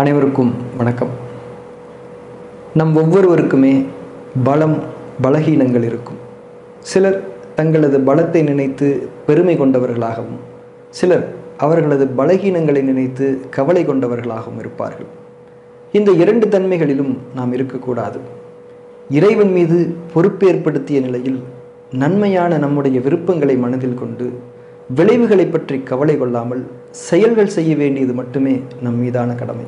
அனைவருக்கும் வணக்கம் நம் ஒவ்வொருவருக்குமே பலம் பலகீனங்கள் இருக்கும் சிலர் தங்களது பலத்தை நினைத்து பெருமை கொண்டவர்களாகவும் சிலர் அவர்களது பலகீனங்களை நினைத்து கவலை கொண்டவர்களாகவும் இருப்பார்கள் இந்த இரண்டு தன்மைகளிலும் நாம் இருக்கக்கூடாது இறைவன் மீது பொறுப்பேற்படுத்திய நிலையில் நன்மையான நம்முடைய விருப்பங்களை மனதில் கொண்டு விளைவுகளை பற்றி கவலை கொள்ளாமல் செயல்கள் செய்ய வேண்டியது மட்டுமே நம் மீதான கடமை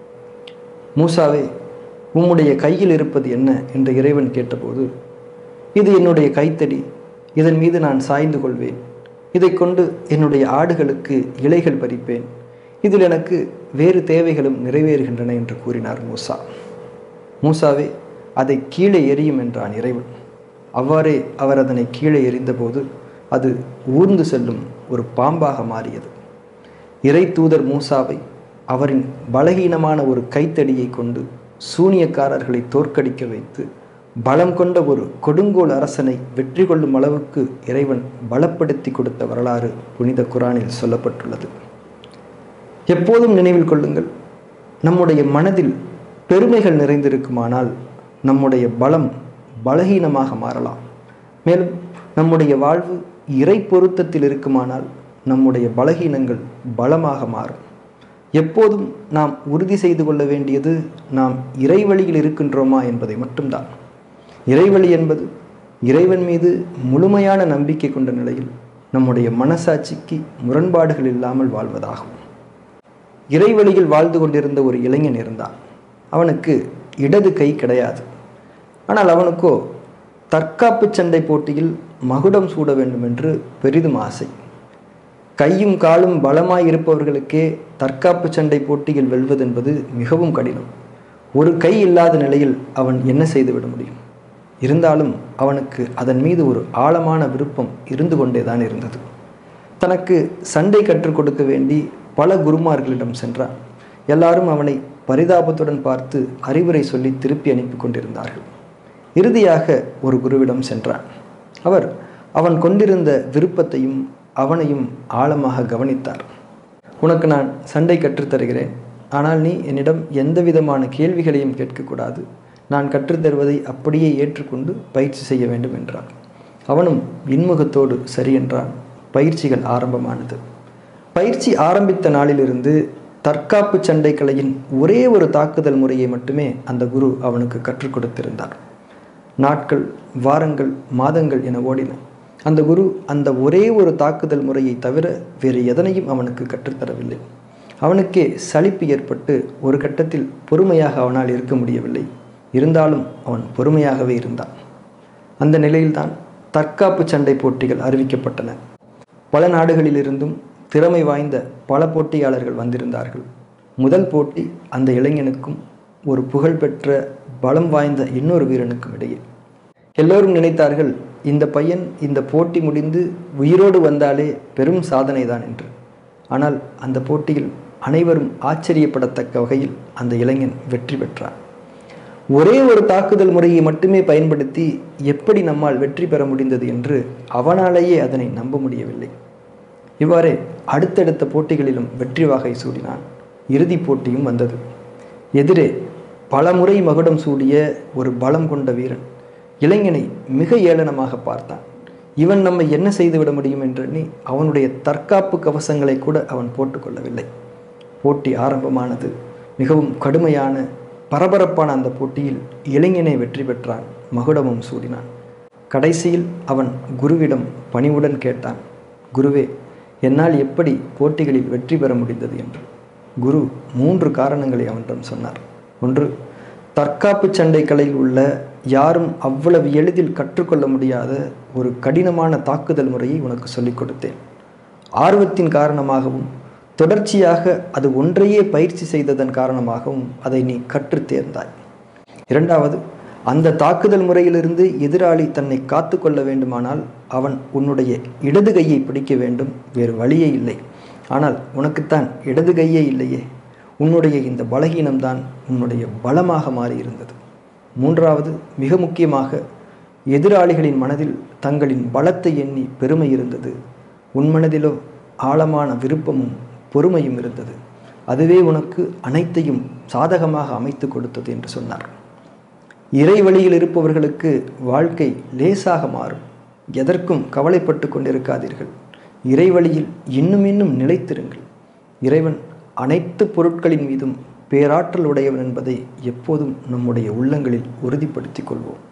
மூசாவே உம்முடைய கையில் இருப்பது என்ன என்று இறைவன் கேட்டபோது இது என்னுடைய கைத்தடி இதன் மீது நான் சாய்ந்து கொள்வேன் இதை கொண்டு என்னுடைய ஆடுகளுக்கு இலைகள் பறிப்பேன் இதில் எனக்கு வேறு தேவைகளும் நிறைவேறுகின்றன என்று கூறினார் மூசா மூசாவே அதை கீழே எரியும் என்றான் இறைவன் அவ்வாறே அவர் அதனை கீழே எறிந்தபோது அது ஊர்ந்து செல்லும் ஒரு பாம்பாக மாறியது இறை தூதர் மூசாவை அவரின் பலகீனமான ஒரு கைத்தடியை கொண்டு சூனியக்காரர்களை தோற்கடிக்க வைத்து பலம் கொண்ட ஒரு கொடுங்கோல் அரசனை வெற்றி கொள்ளும் அளவுக்கு இறைவன் பலப்படுத்தி கொடுத்த வரலாறு புனித குரானில் சொல்லப்பட்டுள்ளது எப்போதும் நினைவில் கொள்ளுங்கள் நம்முடைய மனதில் பெருமைகள் நிறைந்திருக்குமானால் நம்முடைய பலம் பலகீனமாக மாறலாம் மேலும் நம்முடைய வாழ்வு இறை பொருத்தத்தில் இருக்குமானால் நம்முடைய பலகீனங்கள் பலமாக மாறும் எப்போதும் நாம் உறுதி செய்து கொள்ள வேண்டியது நாம் இறைவழியில் இருக்கின்றோமா என்பதை மட்டும்தான் இறைவழி என்பது இறைவன் மீது முழுமையான நம்பிக்கை கொண்ட நிலையில் நம்முடைய மனசாட்சிக்கு முரண்பாடுகள் இல்லாமல் வாழ்வதாகும் இறைவழியில் வாழ்ந்து கொண்டிருந்த ஒரு இளைஞன் இருந்தான் அவனுக்கு இடது கை கிடையாது ஆனால் அவனுக்கோ தற்காப்பு சண்டை போட்டியில் மகுடம் சூட வேண்டும் என்று பெரிதும் ஆசை கையும் காலும் பலமாய் இருப்பவர்களுக்கே தற்காப்பு சண்டை போட்டியில் வெல்வதென்பது மிகவும் கடினம் ஒரு கை இல்லாத நிலையில் அவன் என்ன செய்துவிட முடியும் இருந்தாலும் அவனுக்கு அதன் மீது ஒரு ஆழமான விருப்பம் இருந்து கொண்டேதான் இருந்தது தனக்கு சண்டை கற்றுக் கொடுக்க வேண்டி பல குருமார்களிடம் சென்றான் எல்லாரும் அவனை பரிதாபத்துடன் பார்த்து அறிவுரை சொல்லி திருப்பி அனுப்பி கொண்டிருந்தார்கள் இறுதியாக ஒரு குருவிடம் சென்றான் அவர் அவன் கொண்டிருந்த விருப்பத்தையும் அவனையும் ஆழமாக கவனித்தார் உனக்கு நான் சண்டை கற்றுத்தருகிறேன் ஆனால் நீ என்னிடம் எந்த விதமான கேள்விகளையும் கேட்கக்கூடாது நான் கற்றுத்தருவதை அப்படியே ஏற்றுக்கொண்டு பயிற்சி செய்ய வேண்டும் என்றார் அவனும் இன்முகத்தோடு சரி என்றான் பயிற்சிகள் ஆரம்பமானது பயிற்சி ஆரம்பித்த நாளிலிருந்து தற்காப்பு சண்டை கலையின் ஒரே ஒரு தாக்குதல் முறையை மட்டுமே அந்த குரு அவனுக்கு கற்றுக் கொடுத்திருந்தார் நாட்கள் வாரங்கள் மாதங்கள் என ஓடின அந்த குரு அந்த ஒரே ஒரு தாக்குதல் முறையை தவிர வேறு எதனையும் அவனுக்கு கற்றுத்தரவில்லை அவனுக்கே சலிப்பு ஏற்பட்டு ஒரு கட்டத்தில் பொறுமையாக அவனால் இருக்க முடியவில்லை இருந்தாலும் அவன் பொறுமையாகவே இருந்தான் அந்த நிலையில்தான் தற்காப்பு சண்டை போட்டிகள் அறிவிக்கப்பட்டன பல நாடுகளிலிருந்தும் திறமை வாய்ந்த பல போட்டியாளர்கள் வந்திருந்தார்கள் முதல் போட்டி அந்த இளைஞனுக்கும் ஒரு புகழ்பெற்ற பலம் வாய்ந்த இன்னொரு வீரனுக்கும் இடையே எல்லோரும் நினைத்தார்கள் இந்த பையன் இந்த போட்டி முடிந்து உயிரோடு வந்தாலே பெரும் சாதனை தான் என்று ஆனால் அந்த போட்டியில் அனைவரும் ஆச்சரியப்படத்தக்க வகையில் அந்த இளைஞன் வெற்றி பெற்றார் ஒரே ஒரு தாக்குதல் முறையை மட்டுமே பயன்படுத்தி எப்படி நம்மால் வெற்றி பெற முடிந்தது என்று அவனாலேயே அதனை நம்ப முடியவில்லை இவ்வாறே அடுத்தடுத்த போட்டிகளிலும் வெற்றி வாகை சூடினான் இறுதிப் போட்டியும் வந்தது எதிரே பல முறை மகுடம் சூடிய ஒரு பலம் கொண்ட வீரன் இளைஞனை மிக ஏளனமாக பார்த்தான் இவன் நம்மை என்ன செய்துவிட முடியும் என்றெண்ணி அவனுடைய தற்காப்பு கவசங்களை கூட அவன் போட்டுக்கொள்ளவில்லை போட்டி ஆரம்பமானது மிகவும் கடுமையான பரபரப்பான அந்த போட்டியில் இளைஞனை வெற்றி பெற்றான் மகுடமும் சூடினான் கடைசியில் அவன் குருவிடம் பணிவுடன் கேட்டான் குருவே என்னால் எப்படி போட்டிகளில் வெற்றி பெற முடிந்தது என்று குரு மூன்று காரணங்களை அவனிடம் சொன்னார் ஒன்று தற்காப்பு சண்டை கலையில் உள்ள யாரும் அவ்வளவு எளிதில் கற்றுக்கொள்ள முடியாத ஒரு கடினமான தாக்குதல் முறையை உனக்கு சொல்லிக் கொடுத்தேன் ஆர்வத்தின் காரணமாகவும் தொடர்ச்சியாக அது ஒன்றையே பயிற்சி செய்ததன் காரணமாகவும் அதை நீ கற்றுத் தேர்ந்தாய் இரண்டாவது அந்த தாக்குதல் முறையிலிருந்து எதிராளி தன்னை காத்து கொள்ள வேண்டுமானால் அவன் உன்னுடைய இடது கையை பிடிக்க வேண்டும் வேறு வழியே இல்லை ஆனால் உனக்குத்தான் இடது கையே இல்லையே உன்னுடைய இந்த பலகீனம்தான் உன்னுடைய பலமாக மாறியிருந்தது மூன்றாவது மிக முக்கியமாக எதிராளிகளின் மனதில் தங்களின் பலத்தை எண்ணி பெருமை இருந்தது உன் மனதிலோ ஆழமான விருப்பமும் பொறுமையும் இருந்தது அதுவே உனக்கு அனைத்தையும் சாதகமாக அமைத்து கொடுத்தது என்று சொன்னார் இறை வழியில் இருப்பவர்களுக்கு வாழ்க்கை லேசாக மாறும் எதற்கும் கவலைப்பட்டு கொண்டிருக்காதீர்கள் இறை வழியில் இன்னும் இன்னும் நிலைத்திருங்கள் இறைவன் அனைத்து பொருட்களின் மீதும் பேராற்றல் உடையவன் என்பதை எப்போதும் நம்முடைய உள்ளங்களில் உறுதிப்படுத்திக் கொள்வோம்